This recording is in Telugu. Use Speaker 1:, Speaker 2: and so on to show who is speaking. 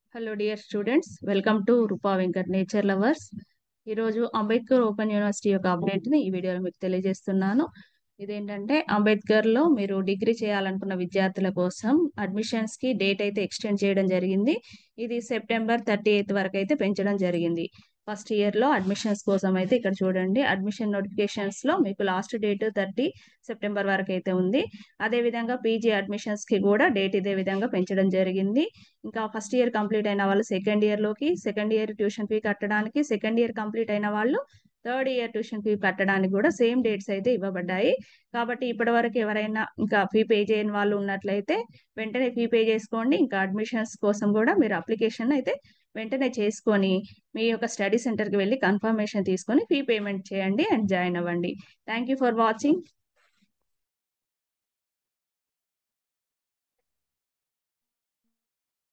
Speaker 1: hello dear students welcome to Roopa Venkat nature lovers ఈరోజు అంబేద్కర్ ఓపెన్ యూనివర్సిటీ యొక్క అప్డేట్ని ఈ వీడియోలో మీకు తెలియజేస్తున్నాను ఇదేంటంటే అంబేద్కర్లో మీరు డిగ్రీ చేయాలనుకున్న విద్యార్థుల కోసం అడ్మిషన్స్కి డేట్ అయితే ఎక్స్టెండ్ చేయడం జరిగింది ఇది సెప్టెంబర్ థర్టీ ఎయిత్ వరకు అయితే పెంచడం జరిగింది ఫస్ట్ ఇయర్లో అడ్మిషన్స్ కోసం అయితే ఇక్కడ చూడండి అడ్మిషన్ నోటిఫికేషన్స్లో మీకు లాస్ట్ డేట్ థర్టీ సెప్టెంబర్ వరకు అయితే ఉంది అదేవిధంగా పీజీ అడ్మిషన్స్కి కూడా డేట్ ఇదే విధంగా పెంచడం జరిగింది ఇంకా ఫస్ట్ ఇయర్ కంప్లీట్ అయిన వాళ్ళు సెకండ్ ఇయర్లోకి సెకండ్ ఇయర్ ట్యూషన్ ఫీ కట్టడానికి సెకండ్ ఇయర్ కంప్లీట్ అయిన వాళ్ళు థర్డ్ ఇయర్ ట్యూషన్ ఫీ కట్టడానికి కూడా సేమ్ డేట్స్ అయితే ఇవ్వబడ్డాయి కాబట్టి ఇప్పటి వరకు ఎవరైనా ఇంకా ఫీ పే చేయని వాళ్ళు ఉన్నట్లయితే వెంటనే ఫీ పే చేసుకోండి ఇంకా అడ్మిషన్స్ కోసం కూడా మీరు అప్లికేషన్ అయితే వెంటనే చేసుకొని మీ యొక్క స్టడీ సెంటర్కి వెళ్ళి కన్ఫర్మేషన్ తీసుకొని ఫీ పేమెంట్ చేయండి అండ్ జాయిన్ అవ్వండి థ్యాంక్ యూ ఫర్ వాచింగ్